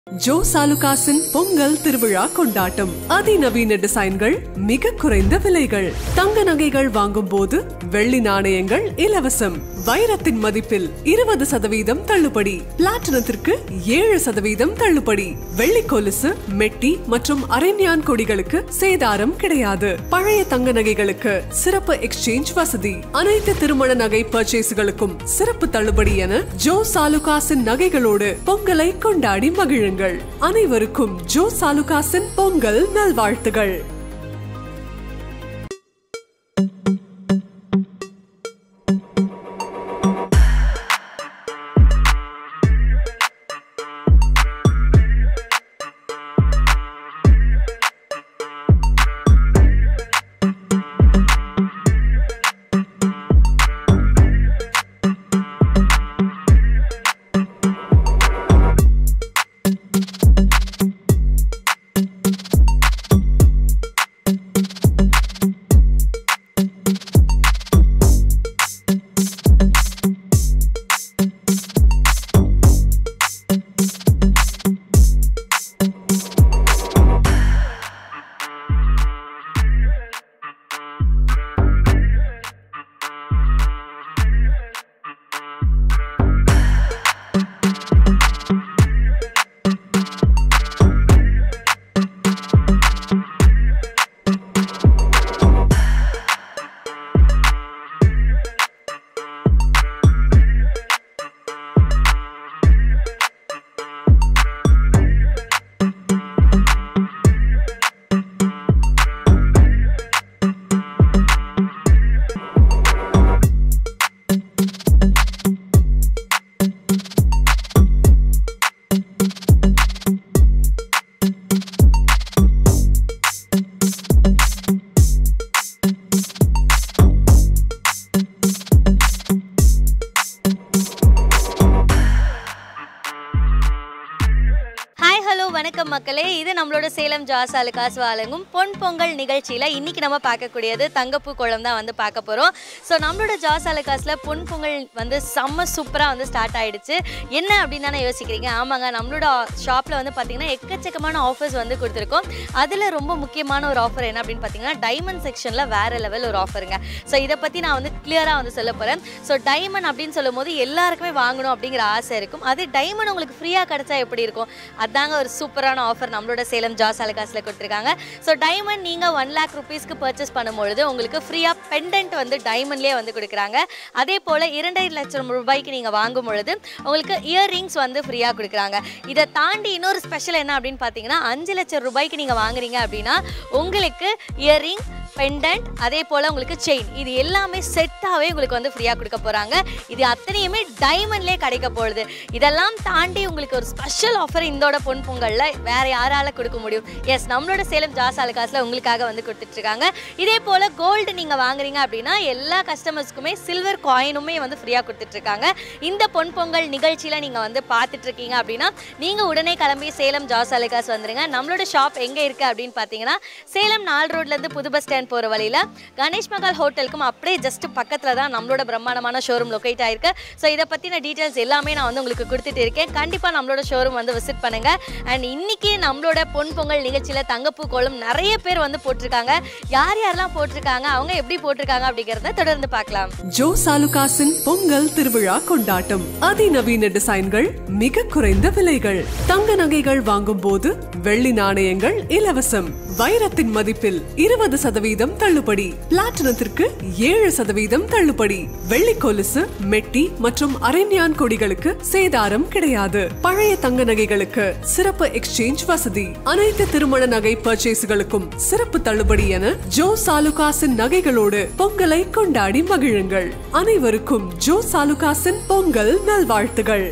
Joe சாலுகாசின் Pongal திருவிழா கொண்டாட்டம் அதிநவீன டிசைன்கள் மிக குறைந்த விலைகள் தங்க நகைகள் வாங்கும் போது வெள்ளி நாணயங்கள் இலவசம் வைரத்தின் மதிப்பில் இருபது சதவீதம் தள்ளுபடி பிளாட்டினத்திற்கு ஏழு சதவீதம் தள்ளுபடி வெள்ளி கொலுசு மெட்டி மற்றும் அரண்யான் கொடிகளுக்கு சேதாரம் கிடையாது பழைய தங்க நகைகளுக்கு சிறப்பு எக்ஸ்சேஞ்ச் வசதி அனைத்து திருமண நகை பர்ச்சேஸ்களுக்கும் சிறப்பு தள்ளுபடி என ஜோ சாலுகாசின் நகைகளோடு பொங்கலை கொண்டாடி மகிழுங்கள் அனைவருக்கும் ஜோ சாலுகாசின் பொங்கல் நல்வாழ்த்துகள் ஹாய் ஹலோ வணக்கம் மக்களே இது நம்மளோட சேலம் ஜாசாலு காசு வழங்கும் பொன் பொங்கல் நிகழ்ச்சியில் இன்னைக்கு நம்ம பார்க்கக்கூடியது தங்கப்பூ குளம் தான் வந்து பார்க்க போகிறோம் ஸோ நம்மளோட ஜாசாலு காசில் பொன் பொங்கல் வந்து செம்ம சூப்பராக வந்து ஸ்டார்ட் ஆயிடுச்சு என்ன அப்படின்னு தானே யோசிக்கிறீங்க ஆமாங்க நம்மளோட ஷாப்பில் வந்து பார்த்தீங்கன்னா எக்கச்சக்கமான ஆஃபர்ஸ் வந்து கொடுத்துருக்கோம் அதில் ரொம்ப முக்கியமான ஒரு ஆஃபர் என்ன அப்படின்னு பார்த்தீங்கன்னா டைமண்ட் செக்ஷனில் வேறு லெவல் ஒரு ஆஃபருங்க ஸோ இதை பற்றி நான் வந்து கிளியராக வந்து சொல்ல போகிறேன் ஸோ டைமண்ட் அப்படின்னு சொல்லும் போது எல்லாருக்குமே வாங்கணும் அப்படிங்கிற ஆசை இருக்கும் அதே டைமண்ட் உங்களுக்கு ஃப்ரீயாக கிடைச்சா எப்படி இருக்கும் அதாங்க ஒரு சூப்பரான ஆஃபர் நம்மளோட சேலம் ஜாஸ் அலகாஸில் கொடுத்துருக்காங்க ஸோ டைமண்ட் நீங்கள் ஒன் லேக் ருபீஸ்க்கு பர்ச்சேஸ் பண்ணும்பொழுது உங்களுக்கு ஃப்ரீயாக பெண்டன்ட் வந்து டைமண்ட்லேயே வந்து கொடுக்குறாங்க அதே போல் இரண்டரை லட்சம் ரூபாய்க்கு நீங்கள் வாங்கும் பொழுது உங்களுக்கு இயர்ரிங்ஸ் வந்து ஃப்ரீயாக கொடுக்குறாங்க இதை தாண்டி இன்னொரு ஸ்பெஷல் என்ன அப்படின்னு பார்த்தீங்கன்னா அஞ்சு லட்சம் ரூபாய்க்கு நீங்கள் வாங்குறீங்க அப்படின்னா உங்களுக்கு இயர்ரிங் பெண்டன்ட் அதே போல் உங்களுக்கு செயின் இது எல்லாமே செட்டாகவே உங்களுக்கு வந்து ஃப்ரீயாக கொடுக்க போகிறாங்க இது அத்தனையுமே டைமண்ட்லேயே கிடைக்க போகுது இதெல்லாம் தாண்டி உங்களுக்கு ஒரு ஸ்பெஷல் ஆஃபர் இந்தோட பொன் பொங்கலில் வேறு யாரால கொடுக்க முடியும் எஸ் நம்மளோட சேலம் ஜாஸ் அலுகாஸில் உங்களுக்காக வந்து கொடுத்துட்ருக்காங்க இதே போல் கோல்டு நீங்கள் வாங்குறீங்க அப்படின்னா எல்லா கஸ்டமர்ஸ்க்குமே சில்வர் காயினுமே வந்து ஃப்ரீயாக கொடுத்துட்ருக்காங்க இந்த பொன் பொங்கல் நிகழ்ச்சியில் நீங்கள் வந்து பார்த்துட்ருக்கீங்க அப்படின்னா நீங்கள் உடனே கிளம்பி சேலம் ஜாஸ் அலுகாஸ் வந்துருங்க நம்மளோட ஷாப் எங்கே இருக்குது அப்படின்னு பார்த்தீங்கன்னா சேலம் நால் ரோட்லேருந்து புது பஸ் ஸ்டாண்ட் போகிற வழியில் கணேஷ் மகால் ஹோட்டலுக்கும் அப்படியே ஜஸ்ட் பக்கத்தில் தான் நம்மளோட பிரம்மாண்டமான ஷோரூம் லொக்கேட் ஆயிருக்கு ஸோ இதை பற்றின டீட்டெயில்ஸ் எல்லாமே நான் வந்து உங்களுக்கு கொடுத்துட்டு இருக்கேன் கண்டிப்பாக நம்மளோட ஷோரூம் வந்து விசிட் பண்ணுங்கள் அண்ட் இன்னைக்கு நம்மளோட பொன் பொங்கல் நிகழ்ச்சியில் தங்கப்பூ கோலம் நிறைய பேர் வந்து போட்டிருக்காங்க யார் யாரெல்லாம் போட்டிருக்காங்க அவங்க எப்படி போட்டிருக்காங்க அப்படிங்கிறத தொடர்ந்து பார்க்கலாம் ஜோ சாலுகாசின் பொங்கல் திருவிழா கொண்டாட்டம் அதிநவீன டிசைன்கள் மிக குறைந்த விலைகள் தங்க நகைகள் வாங்கும் போது வெள்ளி நாணயங்கள் இலவசம் வைரத்தின் மதிப்பில் இருபது சதவீதம் தள்ளுபடி பிளாட்டினத்திற்கு ஏழு சதவீதம் தள்ளுபடி வெள்ளி கொலுசு மெட்டி மற்றும் அரண்யான் கொடிகளுக்கு சேதாரம் கிடையாது பழைய தங்க நகைகளுக்கு சிறப்பு எக்ஸ்சேஞ்ச் வசதி அனைத்து திருமண நகை பர்ச்சேஸ்களுக்கும் சிறப்பு தள்ளுபடி என ஜோ சாலுகாசின் நகைகளோடு பொங்கலை கொண்டாடி மகிழுங்கள் அனைவருக்கும் ஜோ சாலுகாசின் பொங்கல் நல்வாழ்த்துகள்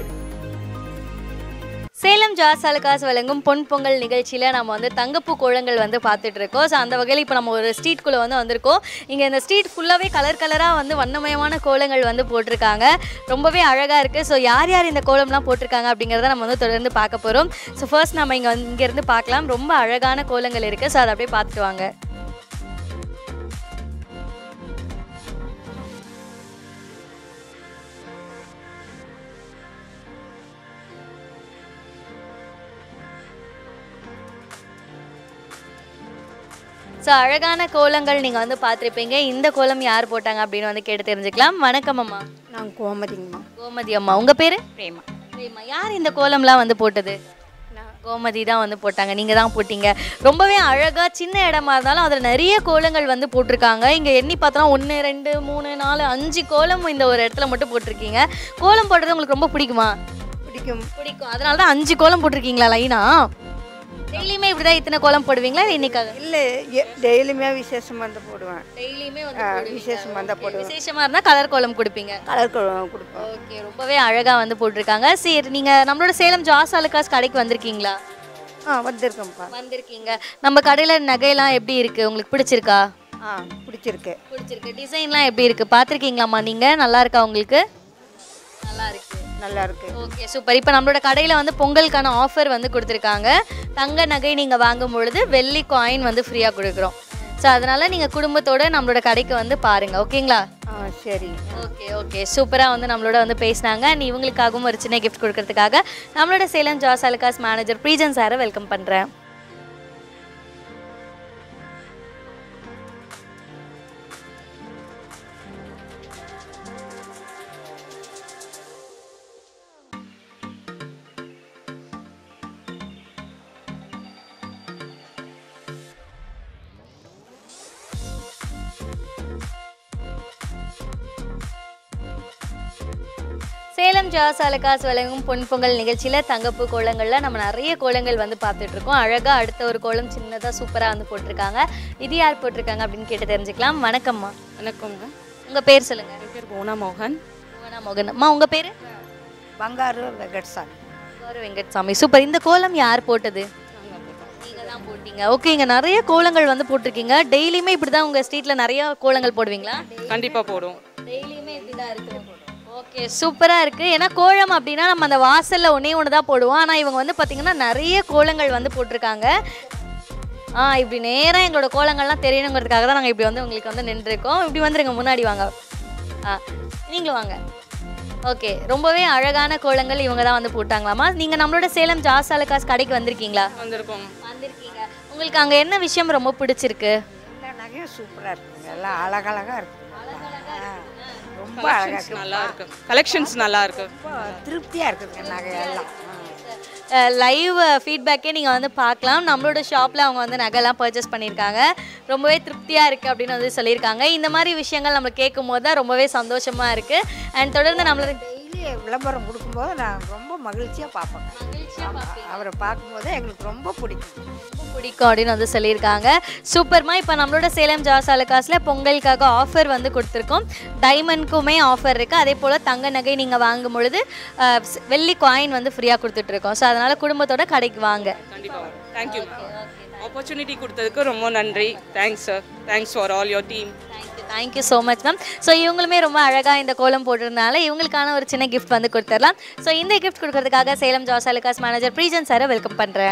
சேலம் ஜாஸ் அலுகாஸ் வழங்கும் பொன் பொங்கல் நிகழ்ச்சியில் நம்ம வந்து தங்கப்பூ கோலங்கள் வந்து பார்த்துட்டு இருக்கோம் ஸோ அந்த வகையில் இப்போ நம்ம ஒரு ஸ்ட்ரீட்குள்ளே வந்து வந்திருக்கோம் இங்கே இந்த ஸ்ட்ரீட் ஃபுல்லாகவே கலர் கலராக வந்து வண்ணமயமான கோலங்கள் வந்து போட்டிருக்காங்க ரொம்பவே அழகாக இருக்குது ஸோ யார் யார் இந்த கோலம்லாம் போட்டிருக்காங்க அப்படிங்கிறத நம்ம வந்து தொடர்ந்து பார்க்க போகிறோம் ஸோ ஃபர்ஸ்ட் நம்ம இங்கே வந்து இங்கேருந்து பார்க்கலாம் ரொம்ப அழகான கோலங்கள் இருக்குது ஸோ அதை அப்படியே பார்த்துட்டு வாங்க ஸோ அழகான கோலங்கள் நீங்கள் வந்து பார்த்துருப்பீங்க இந்த கோலம் யார் போட்டாங்க அப்படின்னு வந்து கேட்டு தெரிஞ்சுக்கலாம் வணக்கம் அம்மா நான் கோமதிங்கம்மா கோமதி அம்மா உங்கள் பேர் பிரேமா பிரேமா யார் இந்த கோலம்லாம் வந்து போட்டது கோமதி தான் வந்து போட்டாங்க நீங்கள் தான் போட்டீங்க ரொம்பவே அழகாக சின்ன இடமா இருந்தாலும் அதில் நிறைய கோலங்கள் வந்து போட்டிருக்காங்க இங்கே எண்ணி பார்த்தோன்னா ஒன்று ரெண்டு மூணு நாலு அஞ்சு கோலம் இந்த ஒரு இடத்துல மட்டும் போட்டிருக்கீங்க கோலம் போடுறது உங்களுக்கு ரொம்ப பிடிக்குமா பிடிக்கும் பிடிக்கும் அதனால தான் அஞ்சு கோலம் போட்டிருக்கீங்களா லைனா டெய்லியுமே இப்படி தான் இத்தனை கோலம் போடுவீங்களா இல்லை இன்னைக்காக இல்லை டெய்லியுமே விசேஷம் வந்து போடுவேன் டெய்லியுமே ஆ, விசேஷம் வந்தால் போடுவேன் விசேஷமாக இருந்தால் கலர் கோலம் கொடுப்பீங்க கலர் குழம்பு கொடுப்போம் ஓகே ரொம்பவே அழகாக வந்து போட்டிருக்காங்க சரி நீங்கள் நம்மளோட சேலம் ஜாஸ் அலுகாஸ் கடைக்கு வந்திருக்கீங்களா ஆ வந்திருக்கேன்ப்பா வந்திருக்கீங்க நம்ம கடையில் நகையெல்லாம் எப்படி இருக்கு உங்களுக்கு பிடிச்சிருக்கா ஆ பிடிச்சிருக்கு பிடிச்சிருக்கு டிசைன்லாம் எப்படி இருக்கு பார்த்துருக்கீங்களாம்மா நீங்கள் நல்லா இருக்கா உங்களுக்கு நல்லா இருக்கு நல்லா இருக்கு ஓகே சூப்பர் இப்போ நம்மளோட கடையில் வந்து பொங்கலுக்கான ஆஃபர் வந்து கொடுத்துருக்காங்க தங்க நகை நீங்கள் வாங்கும் பொழுது வெள்ளி காயின் வந்து ஃப்ரீயாக கொடுக்குறோம் ஸோ அதனால் நீங்கள் குடும்பத்தோட நம்மளோட கடைக்கு வந்து பாருங்கள் ஓகேங்களா ஆ சரி ஓகே ஓகே சூப்பராக வந்து நம்மளோட வந்து பேசினாங்க நீ இவங்களுக்காகவும் ஒரு சின்ன கிஃப்ட் கொடுக்கறதுக்காக நம்மளோட சேலம் ஜாஸ் அலுகாஸ் மேனேஜர் ப்ரீஜன் சாரை வெல்கம் பண்ணுறேன் சேலம் ஜாஸ் அலகாஸ் வழங்கும் பொன் பொங்கல் நிகழ்ச்சியில் தங்கப்பு கோலங்களில் நம்ம நிறைய கோலங்கள் வந்து பார்த்துட்டு இருக்கோம் அழகாக அடுத்த ஒரு கோலம் சின்னதாக சூப்பராக வந்து போட்டிருக்காங்க இது யார் போட்டிருக்காங்க அப்படின்னு கேட்டு தெரிஞ்சுக்கலாம் வணக்கம்மா வணக்கங்க உங்கள் பேர் சொல்லுங்கள் என் பேர் புவனா மோகன் புவனா மோகன் அம்மா உங்கள் பேர் பங்காரு வெங்கட்சாமி கௌரவ வெங்கட்சாமி சூப்பர் இந்த கோலம் யார் போட்டது நீங்கள் தான் போட்டீங்க ஓகே இங்கே நிறைய கோலங்கள் வந்து போட்டிருக்கீங்க டெய்லியுமே இப்படி தான் உங்கள் ஸ்ட்ரீட்டில் நிறைய கோலங்கள் போடுவீங்களா கண்டிப்பாக போடுவோம் டெய்லியுமே இப்படி தான் இருக்கு ஓகே சூப்பராக இருக்குது ஏன்னா கோலம் அப்படின்னா நம்ம அந்த வாசலில் ஒன்றே ஒன்று தான் போடுவோம் ஆனால் இவங்க வந்து பார்த்திங்கன்னா நிறைய கோலங்கள் வந்து போட்டிருக்காங்க ஆ இப்படி நேராக எங்களோட கோலங்கள்லாம் தெரியணுங்கிறதுக்காக தான் நாங்கள் இப்படி வந்து உங்களுக்கு வந்து நின்றுருக்கோம் இப்படி வந்துருங்க முன்னாடி வாங்க ஆ நீங்களும் வாங்க ஓகே ரொம்பவே அழகான கோலங்கள் இவங்க தான் வந்து போட்டாங்களாமா நீங்கள் நம்மளோட சேலம் ஜாஸ் அலகாஸ் கடைக்கு வந்திருக்கீங்களா வந்திருக்கோம் வந்திருக்கீங்க உங்களுக்கு அங்கே என்ன விஷயம் ரொம்ப பிடிச்சிருக்கு எல்லா நகையும் சூப்பராக இருக்குங்க எல்லாம் அழகழகாக இருக்கு ஆ, ரொம்ப அழகாக கலெக்ஷன்ஸ் இருக்கு நல்லா இருக்கு கலெக்ஷன்ஸ் நல்லா இருக்கு ரொம்ப திருப்தியாக இருக்குதுங்க நகையெல்லாம் லைவ் ஃபீட்பேக்கே நீங்கள் வந்து பார்க்கலாம் நம்மளோட ஷாப்பில் அவங்க வந்து நகைலாம் பர்ச்சேஸ் பண்ணியிருக்காங்க ரொம்பவே திருப்தியாக இருக்குது அப்படின்னு வந்து சொல்லியிருக்காங்க இந்த மாதிரி விஷயங்கள் நம்ம கேட்கும் போது தான் ரொம்பவே சந்தோஷமாக இருக்குது அண்ட் தொடர்ந்து நம்மளோட டெய்லி விளம்பரம் கொடுக்கும்போது நான் ரொம்ப மகிழ்ச்சியாக பார்ப்பேங்க அவரை பார்க்கும்போது எங்களுக்கு ரொம்ப பிடிக்கும் ரொம்ப பிடிக்கும் அப்படின்னு வந்து சொல்லியிருக்காங்க சூப்பர்மா இப்போ நம்மளோட சேலம் ஜாஸ் அலகாஸில் பொங்கலுக்காக ஆஃபர் வந்து கொடுத்துருக்கோம் டைமண்ட்க்குமே ஆஃபர் இருக்குது அதே போல் தங்க நகை நீங்கள் வாங்கும் பொழுது அஹ், ஸ்- வெள்ளி காயின் வந்து ஃப்ரீயாக கொடுத்துட்ருக்கோம் ஸோ அதனால் குடும்பத்தோட கடைக்கு வாங்க கண்டிப்பாக தேங்க்யூ ஆப்பர்ச்சுனிட்டி கொடுத்ததுக்கு ரொம்ப நன்றி thanks sir thanks for all your team thank you thank you so much ma'am so இவங்களுமே ரொம்ப அழகாக இந்த கோலம் போட்டிருந்தனால இவங்களுக்கான ஒரு சின்ன கிஃப்ட் வந்து கொடுத்துடலாம் ஸோ இந்த கிஃப்ட் கொடுக்கறதுக்காக சேலம் ஜாஸ் அலுகாஸ் மேனேஜர் ப்ரீஜன் சாரை வெல்கம் பண்ணுறேன்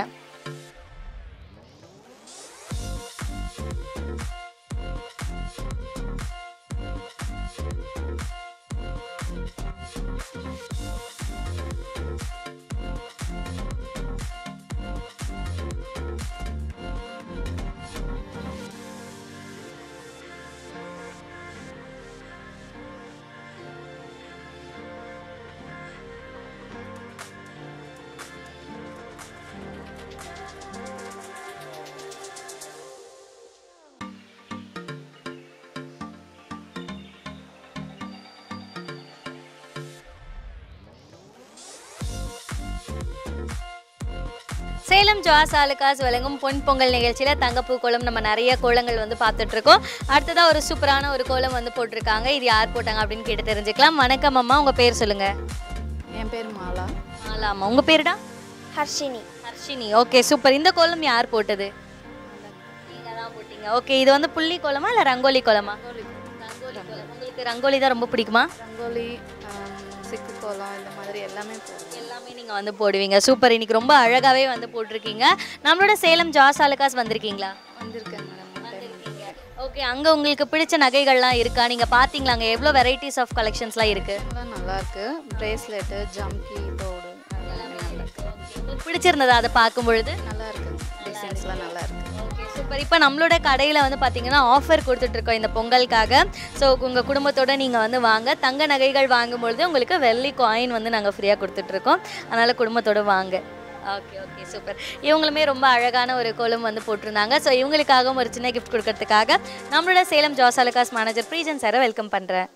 சேலம் ஜாஸ் ஆலுகாஸ் வழங்கும் பொன் பொங்கல் நிகழ்ச்சியில் தங்கப்பூ கோலம் நம்ம நிறைய கோலங்கள் வந்து பார்த்துட்டு இருக்கோம் அடுத்ததாக ஒரு சூப்பரான ஒரு கோலம் வந்து போட்டிருக்காங்க இது யார் போட்டாங்க அப்படின்னு கேட்டு தெரிஞ்சுக்கலாம் வணக்கம் அம்மா உங்கள் பேர் சொல்லுங்கள் என் பேர் மாலா ஆலாமா உங்கள் பேருடா ஹர்ஷினி ஹர்ஷினி ஓகே சூப்பர் இந்த கோலம் யார் போட்டது நீங்கள் தான் போட்டீங்க ஓகே இது வந்து புள்ளி கோலமா இல்லை ரங்கோலி கோலமா ரங்கோலி கோலம் உங்களுக்கு ரங்கோலி தான் ரொம்ப பிடிக்குமா ரங்கோலி ஆம், சிக்கு கோலம் இந்த மாதிரி எல்லாமே போடுவோம் எல்லாமே நீங்கள் வந்து போடுவீங்க சூப்பர் இன்னைக்கு ரொம்ப அழகாகவே வந்து போட்டிருக்கீங்க நம்மளோட சேலம் ஜாஸ் அலுகாஸ் வந்திருக்கீங்களா வந்திருக்கேன் மேடம் ஓகே அங்கே உங்களுக்கு பிடிச்ச நகைகள்லாம் இருக்கா நீங்கள் பார்த்தீங்களா அங்கே எவ்வளோ வெரைட்டிஸ் ஆஃப் கலெக்ஷன்ஸ்லாம் இருக்குது எல்லாம் நல்லா இருக்கு பிரேஸ்லெட்டு ஜம்கி தோடு எல்லாமே நல்லா இருக்கு உங்களுக்கு பிடிச்சிருந்ததா அதை பார்க்கும் பொழுது நல்லா இருக்கு டிசைன்ஸ்லாம் நல்லா இருக்கு ஓகே சூப்பர் இப்போ நம்மளோட கடையில் வந்து பார்த்தீங்கன்னா ஆஃபர் கொடுத்துட்ருக்கோம் இந்த பொங்கலுக்காக ஸோ உங்கள் குடும்பத்தோட நீங்கள் வந்து வாங்க தங்க நகைகள் வாங்கும்பொழுது உங்களுக்கு வெள்ளி காயின் வந்து நாங்கள் ஃப்ரீயாக கொடுத்துட்ருக்கோம் அதனால் குடும்பத்தோட வாங்க ஓகே ஓகே சூப்பர் இவங்களுமே ரொம்ப அழகான ஒரு கோலம் வந்து போட்டிருந்தாங்க ஸோ இவங்களுக்காகவும் ஒரு சின்ன கிஃப்ட் கொடுக்கறதுக்காக நம்மளோட சேலம் ஜாஸ் அலகாஸ் மேனேஜர் ப்ரீஜன் சாரை வெல்கம் பண்ணுறேன்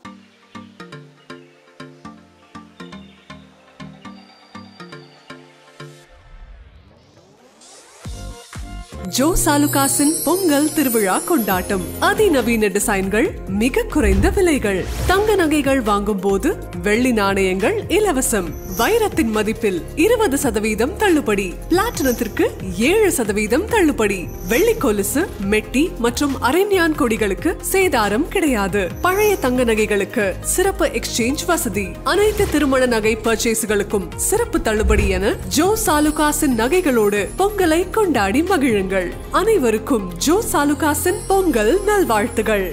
ஜோ சாலுகாசின் பொங்கல் திருவிழா கொண்டாட்டம் அதிநவீன டிசைன்கள் மிக குறைந்த விலைகள் தங்க நகைகள் வாங்கும் போது வெள்ளி நாணயங்கள் இலவசம் வைரத்தின் மதிப்பில் இருபது சதவீதம் தள்ளுபடி பிளாட்டினத்திற்கு ஏழு சதவீதம் தள்ளுபடி வெள்ளி கொலுசு மெட்டி மற்றும் அரண்யான் கொடிகளுக்கு சேதாரம் கிடையாது பழைய தங்க நகைகளுக்கு சிறப்பு எக்ஸ்சேஞ்ச் வசதி அனைத்து திருமண நகை பர்ச்சேஸ்களுக்கும் சிறப்பு தள்ளுபடி என ஜோ சாலுகாசின் நகைகளோடு பொங்கலை கொண்டாடி மகிழுங்கள் அனைவருக்கும் ஜோ சாலுகாசின் பொங்கல் நல்வாழ்த்துகள்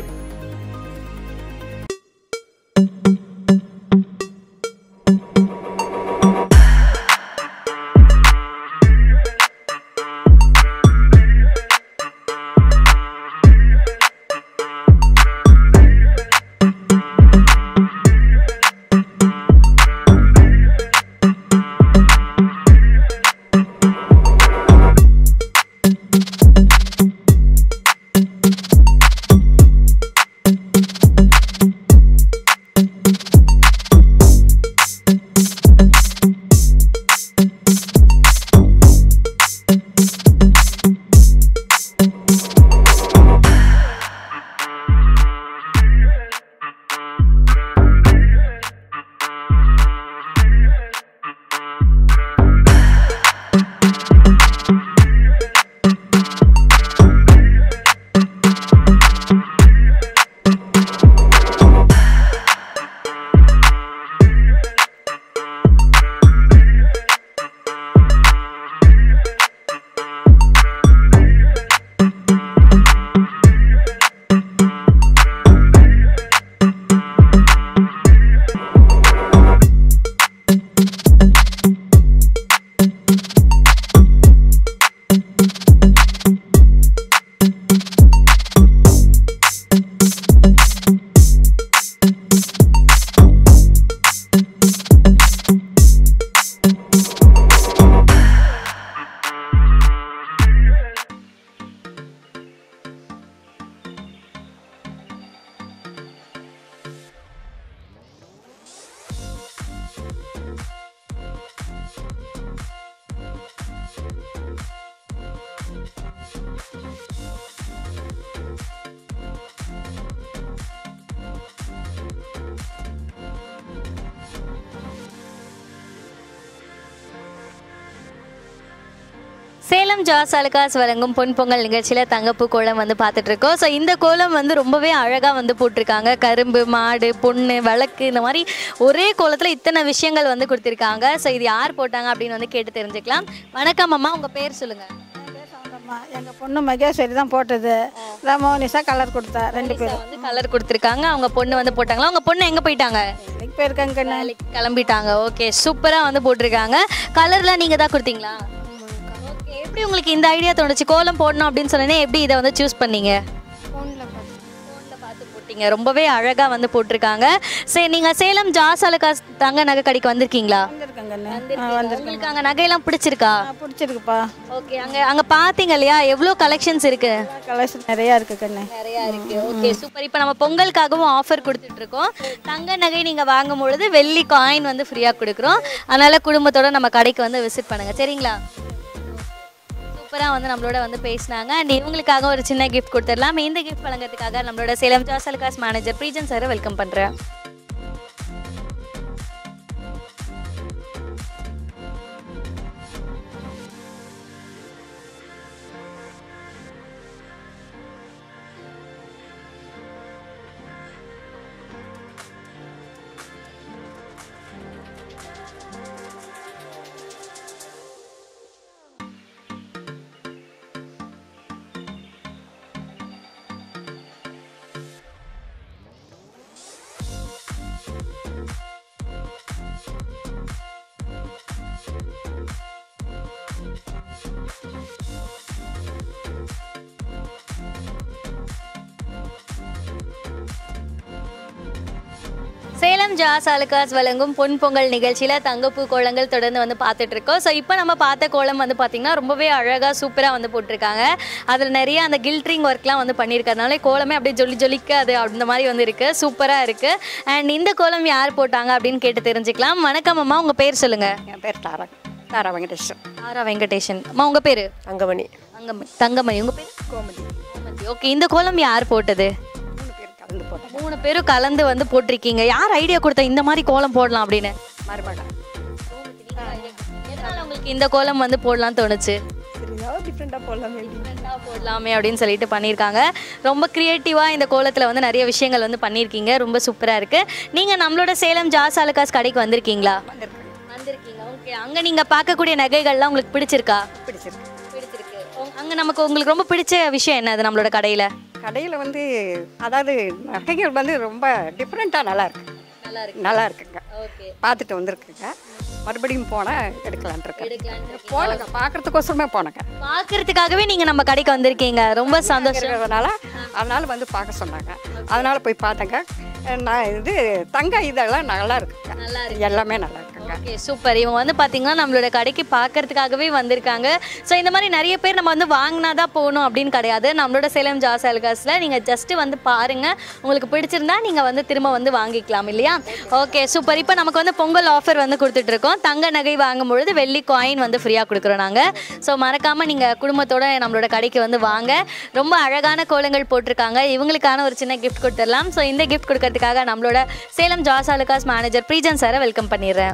சேலம் ஜாஸ் அலுகாஸ் வழங்கும் பொன் பொங்கல் நிகழ்ச்சியில் தங்கப்பூ கோலம் வந்து பார்த்துட்டு இருக்கோம் ஸோ இந்த கோலம் வந்து ரொம்பவே அழகாக வந்து போட்டிருக்காங்க கரும்பு மாடு பொண்ணு விளக்கு இந்த மாதிரி ஒரே கோலத்தில் இத்தனை விஷயங்கள் வந்து கொடுத்துருக்காங்க ஸோ இது யார் போட்டாங்க அப்படின்னு வந்து கேட்டு தெரிஞ்சுக்கலாம் வணக்கம் அம்மா உங்கள் பேர் சொல்லுங்கள் எங்கள் பொண்ணு மகேஸ்வரி தான் போட்டது ரமோனிஷா கலர் கொடுத்தா ரெண்டு பேரும் வந்து கலர் கொடுத்துருக்காங்க அவங்க பொண்ணு வந்து போட்டாங்களா அவங்க பொண்ணு எங்கே போயிட்டாங்க வேலைக்கு போயிருக்காங்க கண்ணு வேலைக்கு கிளம்பிட்டாங்க ஓகே சூப்பராக வந்து போட்டிருக்காங்க கலர்லாம் நீங்கள் தான் கொடுத்தீங்களா ஓகே எப்படி உங்களுக்கு இந்த ஐடியா தோணுச்சு கோலம் போடணும் அப்படின்னு சொன்னேனே எப்படி இதை வந்து சூஸ் பண்ணீங்க ஃபோனில் பார்த்து ஃபோனில் பார்த்து போட்டீங்க ரொம்பவே அழகாக வந்து போட்டிருக்காங்க சரி நீங்கள் சேலம் ஜாஸ் அலுகாஸ் தங்க நகை கடைக்கு வந்திருக்கீங்களா வந்திருக்காங்க கண்ணு வந்திருக்கீங்க. உங்களுக்கு அங்கே நகையெல்லாம் பிடிச்சிருக்கா ஆ, பிடிச்சிருக்குப்பா ஓகே அங்கே அங்கே பார்த்தீங்க இல்லையா எவ்வளோ கலெக்ஷன்ஸ் இருக்கு கலர்ஸ் நிறையா இருக்கு கண்ணு நிறையா இருக்கு ஓகே சூப்பர் இப்போ நம்ம பொங்கலுக்காகவும் ஆஃபர் கொடுத்துட்டு இருக்கோம் தங்க நகை நீங்கள் வாங்கும் பொழுது வெள்ளி காயின் வந்து ஃப்ரீயாக கொடுக்குறோம் அதனால குடும்பத்தோட நம்ம கடைக்கு வந்து விசிட் பண்ணுங்க சரிங்களா சூப்பராக வந்து நம்மளோட வந்து பேசினாங்க அண்ட் இவங்களுக்காக ஒரு சின்ன கிஃப்ட் கொடுத்துடலாம் இந்த கிஃப்ட் வழங்குறதுக்காக நம்மளோட சேலம் ஜாசலுகாஸ் மேனேஜர் ப்ரீஜன் சாரை வெல்கம் பண்ணுறேன் சேலம் ஜாஸ் அலுகாஸ் வழங்கும் பொன் பொங்கல் நிகழ்ச்சியில் தங்கப்பூ கோலங்கள் தொடர்ந்து வந்து பார்த்துட்டு இருக்கோம் ஸோ இப்போ நம்ம பார்த்த கோலம் வந்து பார்த்திங்கன்னா ரொம்பவே அழகாக சூப்பராக வந்து போட்டிருக்காங்க அதில் நிறைய அந்த கில்ட்ரிங் ஒர்க்லாம் வந்து பண்ணியிருக்கறதுனால கோலமே அப்படியே ஜொலி ஜொலிக்க அது அந்த மாதிரி வந்து இருக்குது சூப்பராக இருக்குது அண்ட் இந்த கோலம் யார் போட்டாங்க அப்படின்னு கேட்டு தெரிஞ்சுக்கலாம் வணக்கம் அம்மா உங்கள் பேர் சொல்லுங்கள் என் பேர் தாரா தாரா வெங்கடேஷன் ஆரா வெங்கடேஷன் அம்மா உங்கள் பேர் அங்கமணி அங்கமணி தங்கமணி உங்கள் பேர் கோமதி கோமதி ஓகே இந்த கோலம் யார் போட்டது மூணு பேர் கலந்து போட்டேன் மூணு பேரும் கலந்து வந்து போட்டிருக்கீங்க யார் ஐடியா கொடுத்தா இந்த மாதிரி கோலம் போடலாம் அப்படின்னு மருமகன் எதனால உங்களுக்கு இந்த கோலம் வந்து போடலாம்னு தோணுச்சு சரி ஏதாவது டிஃப்ரெண்ட்டாக போடலாம் டிஃப்ரெண்ட்டாக போடலாமே அப்படின்னு சொல்லிட்டு பண்ணியிருக்காங்க ரொம்ப க்ரியேட்டிவாக இந்த கோலத்தில் வந்து நிறைய விஷயங்கள் வந்து பண்ணியிருக்கீங்க ரொம்ப சூப்பராக இருக்குது நீங்கள் நம்மளோட சேலம் ஜாஸ் அலுகாஸ் கடைக்கு வந்திருக்கீங்களா வந்திருக்கீங்க ஓகே அங்கே நீங்கள் பார்க்கக்கூடிய நகைகள்லாம் உங்களுக்கு பிடிச்சிருக்கா பிடிச்சிருக்கு பிடிச்சிருக்கு அங்கே நமக்கு உங்களுக்கு ரொம்ப பிடிச்ச விஷயம் என்ன அது நம்மளோட கடையில் கடையில் வந்து அதாவது நகைகள் வந்து ரொம்ப டிஃப்ரெண்ட்டாக நல்லா இருக்கு நல்லா இருக்கு நல்லா இருக்குங்க ஓகே பார்த்துட்டு வந்திருக்குங்க மறுபடியும் போனால் எடுக்கலான் இருக்கேன் எடுக்கலான்னு போனங்க பார்க்கறதுக்கோசரமே போனங்க பார்க்கறதுக்காகவே நீங்கள் நம்ம கடைக்கு வந்திருக்கீங்க ரொம்ப சந்தோஷம் இருக்கிறதுனால அதனால வந்து பார்க்க சொன்னாங்க அதனால போய் பார்த்தேங்க நான் இது தங்க இதெல்லாம் நல்லா இருக்குங்க நல்லா எல்லாமே நல்லா இருக்குங்க ஓகே சூப்பர் இவங்க வந்து பார்த்தீங்கன்னா நம்மளோட கடைக்கு பார்க்கறதுக்காகவே வந்திருக்காங்க ஸோ இந்த மாதிரி நிறைய பேர் நம்ம வந்து வாங்கினா தான் போகணும் அப்படின்னு கிடையாது நம்மளோட சேலம் ஜாஸ் அல்காஸில் நீங்கள் ஜஸ்ட்டு வந்து பாருங்கள் உங்களுக்கு பிடிச்சிருந்தா நீங்கள் வந்து திரும்ப வந்து வாங்கிக்கலாம் இல்லையா ஓகே சூப்பர் இப்போ நமக்கு வந்து பொங்கல் ஆஃபர் வந்து கொடுத்துட்ருக்கோம் தங்க நகை வாங்கும் பொழுது வெள்ளி காயின் வந்து ஃப்ரீயாக கொடுக்குறோம் நாங்கள் ஸோ மறக்காமல் நீங்கள் குடும்பத்தோட நம்மளோட கடைக்கு வந்து வாங்க ரொம்ப அழகான கோலங்கள் போட்டிருக்காங்க இவங்களுக்கான ஒரு சின்ன கிஃப்ட் கொடுத்துடலாம் ஸோ இந்த கிஃப்ட் கொடுக்கறதுக்காக நம்மளோட சேலம் ஜாஸ் அலுகாஸ் மேனேஜர் ப்ரீஜன் சாரை வெல்கம் பண்ணிடுறேன்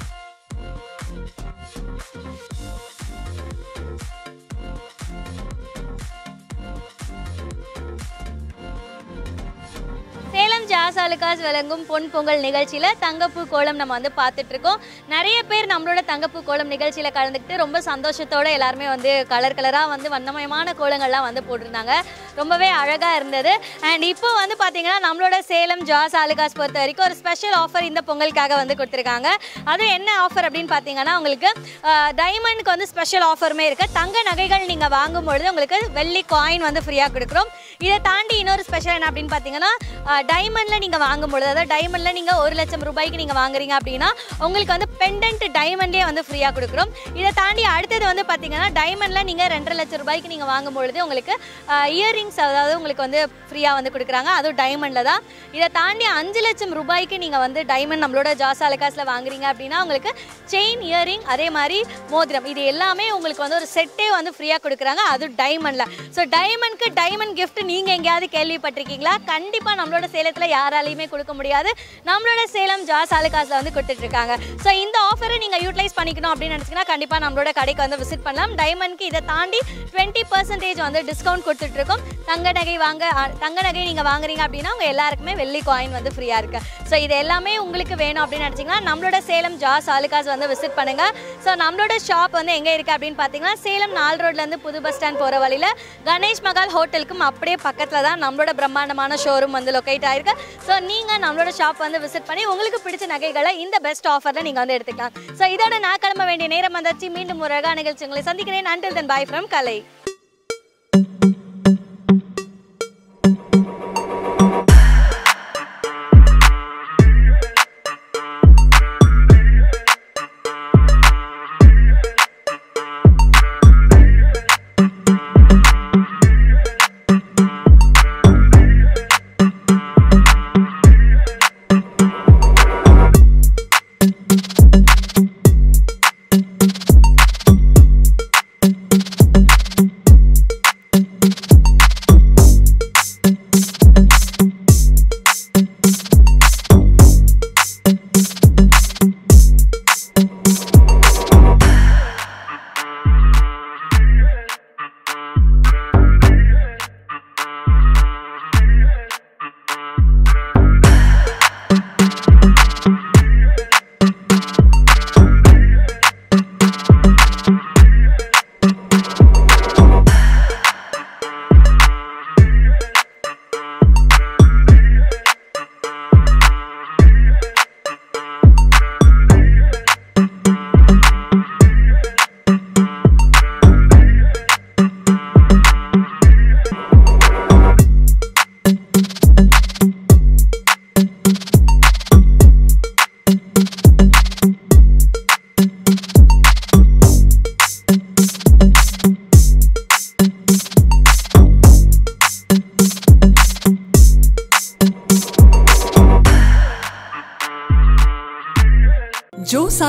சேலம் ஜாஸ் அலுகாஸ் வழங்கும் பொன் பொங்கல் நிகழ்ச்சியில் தங்கப்பூ கோலம் நம்ம வந்து பார்த்துட்டு இருக்கோம் நிறைய பேர் நம்மளோட தங்கப்பூ கோலம் நிகழ்ச்சியில் கலந்துக்கிட்டு ரொம்ப சந்தோஷத்தோட எல்லாருமே வந்து கலர் கலராக வந்து வண்ணமயமான கோலங்கள்லாம் வந்து போட்டிருந்தாங்க ரொம்பவே அழகாக இருந்தது அண்ட் இப்போ வந்து பார்த்தீங்கன்னா நம்மளோட சேலம் ஜாஸ் அலுகாஸ் பொறுத்த வரைக்கும் ஒரு ஸ்பெஷல் ஆஃபர் இந்த பொங்கலுக்காக வந்து கொடுத்துருக்காங்க அது என்ன ஆஃபர் அப்படின்னு பார்த்தீங்கன்னா உங்களுக்கு டைமண்டுக்கு வந்து ஸ்பெஷல் ஆஃபருமே இருக்குது தங்க நகைகள் நீங்கள் வாங்கும் பொழுது உங்களுக்கு வெள்ளி காயின் வந்து ஃப்ரீயாக கொடுக்குறோம் இதை தாண்டி இன்னொரு ஸ்பெஷல் என்ன அப்படின்னு பார்த்தீங்கன்னா டைமண்டில் நீங்கள் வாங்கும் பொழுது அதாவது டைமண்டில் நீங்கள் ஒரு லட்சம் ரூபாய்க்கு நீங்கள் வாங்குறீங்க அப்படின்னா உங்களுக்கு வந்து பெண்டன்ட் டைமண்ட்லேயே வந்து ஃப்ரீயாக கொடுக்குறோம் இதை தாண்டி அடுத்தது வந்து பார்த்தீங்கன்னா டைமண்டில் நீங்கள் ரெண்டரை லட்சம் ரூபாய்க்கு நீங்கள் வாங்கும் பொழுது உங்களுக்கு இயரிங்ஸ் அதாவது உங்களுக்கு வந்து ஃப்ரீயாக வந்து கொடுக்குறாங்க அதுவும் டைமண்டில் தான் இதை தாண்டி அஞ்சு லட்சம் ரூபாய்க்கு நீங்கள் வந்து டைமண்ட் நம்மளோட ஜாஸ் அலகாஸில் வாங்குறீங்க அப்படின்னா உங்களுக்கு செயின் இயரிங் அதே மாதிரி மோதிரம் இது எல்லாமே உங்களுக்கு வந்து ஒரு செட்டே வந்து ஃப்ரீயாக கொடுக்குறாங்க அது டைமண்டில் ஸோ டைமண்ட்க்கு டைமண்ட் gift நீங்கள் எங்கேயாவது கேள்விப்பட்டிருக்கீங்களா கண்டிப்பாக நம்மளோட சேலத்தில் யாராலையுமே கொடுக்க முடியாது நம்மளோட சேலம் ஜாஸ் அலுகாஸில் வந்து கொடுத்துட்ருக்காங்க ஸோ இந்த ஆஃபரை நீங்கள் யூட்டிலைஸ் பண்ணிக்கணும் அப்படின்னு நினச்சிங்கன்னா கண்டிப்பாக நம்மளோட கடைக்கு வந்து விசிட் பண்ணலாம் டைமண்ட்க்கு இதை தாண்டி டுவெண்ட்டி பர்சன்டேஜ் வந்து டிஸ்கவுண்ட் கொடுத்துட்ருக்கோம் தங்க நகை வாங்க அ, தங்க நகை நீங்கள் வாங்குறீங்க அப்படின்னா உங்கள் எல்லாருக்குமே வெள்ளி காயின் வந்து ஃப்ரீயாக இருக்குது ஸோ இது எல்லாமே உங்களுக்கு வேணும் அப்படின்னு நினச்சிங்கன்னா நம்மளோட சேலம் ஜாஸ் அலுகாஸ் வந்து விசிட் பண்ணுங்கள் ஸோ நம்மளோட ஷாப் வந்து எங்கே இருக்குது அப்படின்னு பார்த்தீங்கன்னா சேலம் நால் ரோட்லேருந்து புது பஸ் ஸ்டாண்ட் போகிற வழியில் கணேஷ் மகால் ஹோட்டலுக்கும் அப்படியே பக்கத்தில் தான் நம்மளோட பிரம்மாண்டமான ஷோரூம் வந்து லொக்கேட் ஆயிருக்கு ஸோ நீங்கள் நம்மளோட ஷாப் வந்து விசிட் பண்ணி உங்களுக்கு பிடிச்ச நகைகளை இந்த பெஸ்ட் ஆஃபரில் நீங்கள் வந்து எடுத்துக்கலாம் ஸோ இதோட நான் கிளம்ப வேண்டிய நேரம் வந்தாச்சு மீண்டும் ஒரு அழகான நிகழ்ச்சி உங்களை சந்திக்கிறேன் அண்டில் தென் பாய் ஃப்ரம் கலை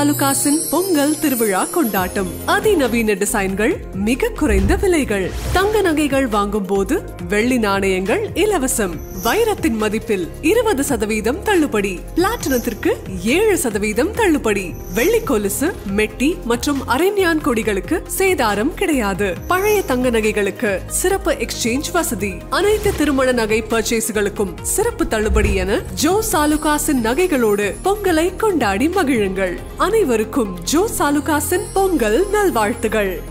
ஆலுகாஸின் பொங்கல் திருவிழா கொண்டாட்டம் அதிநவீன டிசைன்கள் மிக குறைந்த விலைகள் தங்க நகைகள் வாங்கும் போது வெள்ளி நாணயங்கள் இலவசம் வைரத்தின் மதிப்பில் இருபது சதவீதம் தள்ளுபடி பிளாட்டினத்திற்கு ஏழு சதவீதம் தள்ளுபடி வெள்ளி கொலுசு மெட்டி மற்றும் அரண்யான் கொடிகளுக்கு சேதாரம் கிடையாது பழைய தங்க நகைகளுக்கு சிறப்பு எக்ஸ்சேஞ்ச் வசதி அனைத்து திருமண நகை பர்ச்சேஸ்களுக்கும் சிறப்பு தள்ளுபடி என ஜோ சாலுகாசின் நகைகளோடு பொங்கலை கொண்டாடி மகிழுங்கள் அனைவருக்கும் ஜோ சாலுகாசின் பொங்கல் நல்வாழ்த்துகள்